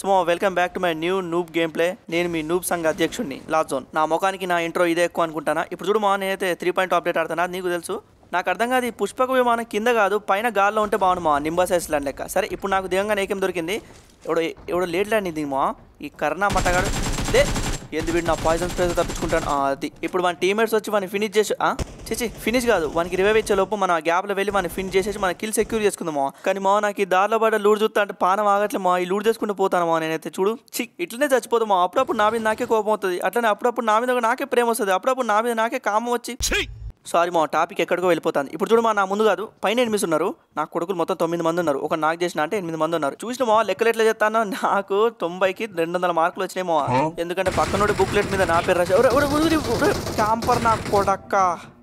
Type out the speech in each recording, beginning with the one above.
So welcome back to my new noob gameplay నేను మీ noob సంఘ అధ్యక్షుడిని లాస్ట్ జోన్ నా ముఖానికి నా ఇంట్రో ఇదే ఎక్కువ అనుకుంటానా ఇప్పుడు చూడు మా నేనైతే త్రీ పాయింట్ అప్డేట్ ఆడుతున్నా అది నీకు తెలుసు నాకు అర్థం కాదు ఈ పుష్పక విమానం కింద కాదు పైన గాల్లో ఉంటే బాగుండు మా నింబా సైజ్ ల్యాండ్ లెక్క సరే ఇప్పుడు నాకు దిగంగా ఏకేం దొరికింది ఎవడో ఎవడో లేట్ ల్యాండ్ ఇది మా ఈ కర్ణా మట్టగాడు లే ఎందు వీడు నా పాయిజన్ స్ప్రే తప్పించుకుంటాను ఆ, అది ఇప్పుడు మన టీమేట్స్ వచ్చి మన ఫినిష్ చేసి ఆ? చిచి ఫినిష్ కాదు మనకి రివైవ్ ఇచ్చే లోపు మన గ్యాప్లో వెళ్ళి మనం ఫినిష్ చేసేసి మన కిల్ సెక్యూర్ చేసుకుందామా కానీ మా నాకు ఈ దారిలో పడ్డ లూడ్ చూస్తా అంటే పానం ఆగట్లే మా ఈ లూడ్ చేసుకుంటూ పోతాను మా నేనైతే చూడు చి ఇట్లనే చచ్చిపోతామా అప్పుడప్పుడు నా మీద నాకే కోపం అవుతుంది అట్లనే అప్పుడప్పుడు నా మీద కూడా నాకే ప్రేమ వస్తుంది అప్పుడప్పుడు నా మీద నాకే కామం వచ్చి సారీ మా టాపిక్ ఎక్కడికో వెళ్ళిపోతాను ఇప్పుడు చూడు మా నా ముందు కాదు పైన ఎనిమిది ఉన్నారు నా కొడుకులు మొత్తం తొమ్మిది మంది ఉన్నారు ఒక నాకు చేసిన అంటే ఎనిమిది మంది ఉన్నారు చూసిన మా లెక్కలు ఎట్లా చెప్తానో నాకు తొంభైకి రెండు వందల మార్కులు వచ్చినాయి మా ఎందుకంటే పక్కనోడి బుక్లెట్ మీద నా పేరు రాసి క్యాంపర్ నా కొడక్క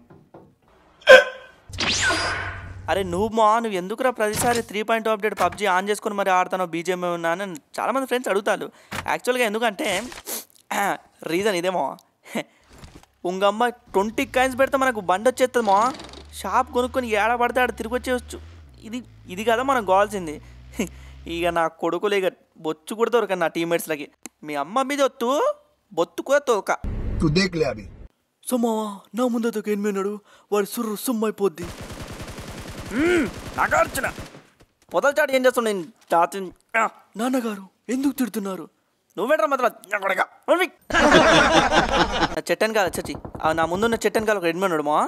అరే నువ్వు మా నువ్వు ఎందుకురా ప్రతిసారి three point update PUBG on చేసుకొని మరి ఆడతానో బీజేఎం ఉన్నా అని చాలామంది ఫ్రెండ్స్ అడుగుతారు యాక్చువల్గా ఎందుకంటే రీజన్ ఇదేమో ఉంగమ్మ ట్వంటీ కాయిన్స్ పెడితే మనకు బండి వచ్చేస్తుంది మా షాప్ కొనుక్కొని ఏడ పడితే ఆడ తిరిగి వచ్చేయచ్చు ఇది ఇది కదా మనకు కావాల్సింది ఇక నా కొడుకులు ఇక బొచ్చు కూడా దొరకదు నా టీమ్మేట్స్లకి మీ అమ్మ మీద వత్తు బొత్తు కూడా తోక तू देख ले अभी సొమ్మావా నా ముందర ఒక ఎనిమిది ఉన్నాడు వాడు సుర్రు సుమ్మైపోద్ది నాగార్జున పొదల చాటు ఏం చేస్తాడు నేను తాత నాన్నగారు ఎందుకు తిడుతున్నారు నువ్వేట్రా మాత్రం చెట్టన్ కాదు చచ్చి ఆ నా ముందున్న చెట్టన్ కాదు ఒక ఎనిమిది ఉన్నాడు మా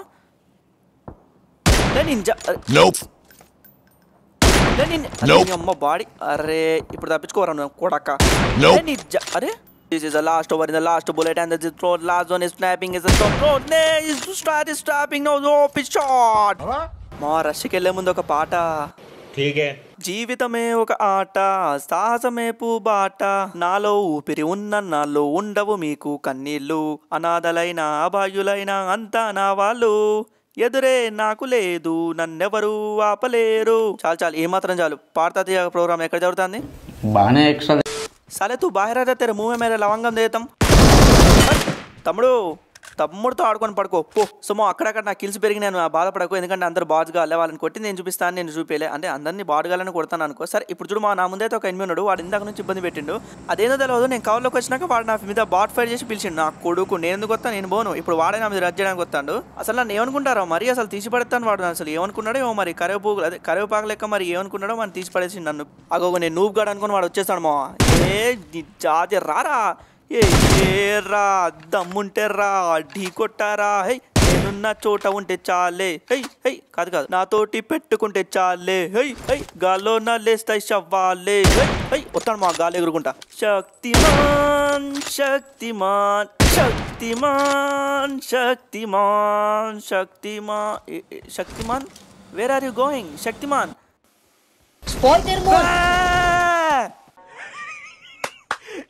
లే నేను జా- Nope. లే నేను- Nope. నీ అమ్మ బాడీ అరే ఇప్పుడు తప్పించుకోరా నువ్వు కొడక్క Nope. లే నీ జా- అరే this is the last over in the last bullet and this throw last one is snapping is the throw నే is to start is stopping no no pitch shot మా రష్కి వెళ్ళే ముందు ఒక పాట ठीक है జీవితమే ఒక ఆట సాహసమే పూబాట నాలో ఊపిరి ఉన్న నాలో ఉండవు మీకు కన్నీళ్ళు అనాథలైన అభాగ్యులైన అంతా నా వాళ్ళు ఎదురే నాకు లేదు నన్నెవరు ఆపలేరు చాలు చాలు ఏమాత్రం చాలు పాడతా తీయ ప్రోగ్రామ్ ఎక్కడ జరుగుతుంది బాగానే ఎక్స్ట్రా సరే తూ బాహర్ అయితే తెర మూవీ మేర లవంగం దేతం తమ్ముడు తమ్ముడితో ఆడుకొని పడుకో పో సుమో అక్కడక్కడ నా కిల్స్ పెరిగి నేను బాధపడకు ఎందుకంటే అందరు బాజుగా అల్లే వాళ్ళని కొట్టి నేను చూపిస్తాను నేను చూపేలే అంటే అందరినీ బాడుగాలని కొడతాను అనుకో సరే ఇప్పుడు చూడు మా నా ముందైతే ఒక ఎనిమిది ఉన్నాడు వాడు ఇందాక నుంచి ఇబ్బంది పెట్టిండు అదేందో తెలియదు నేను కవర్లోకి వచ్చినాక వాడు నా మీద బాట్ ఫైర్ చేసి పిలిచిండు నా కొడుకు నేను ఎందుకు వస్తా నేను పోను ఇప్పుడు వాడే నా మీద రద్దు చేయడానికి వస్తాడు అసలు నన్ను ఏమనుకుంటారో మరి అసలు తీసి పడతాను వాడు అసలు ఏమనుకున్నాడో ఏమో మరి కరివేపు అదే కరివేపాకు లెక్క మరి ఏమనుకున్నాడో మనం తీసి పడేసి నన్ను అగో నేను నూబ్ గాడు అనుకుని వాడు వచ్చేస్తాడు మా ఏ నీ జాతి రారా ఏ ఏరా దమ్ముంటే రా ఢీ కొట్టారా హై నేనున్న చోట ఉంటే చాలే హై హై కాదు కాదు నాతోటి పెట్టుకుంటే చాలే హై హై గాల్లో నా లేస్తాయి శవ్వాలే హై హై వస్తాను మా గాలి ఎగురుకుంటా శక్తిమాన్ శక్తిమాన్ శక్తిమాన్ శక్తిమాన్ శక్తిమాన్ ఏ- ఏ- Shaktimaan where are you going Shaktimaan Spoil their mood. ఆ!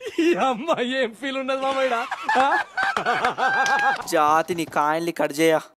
అమ్మా ఏం ఫీల్ ఉన్నది మామయ్య జాతిని కాయల్ని కట్ చేయ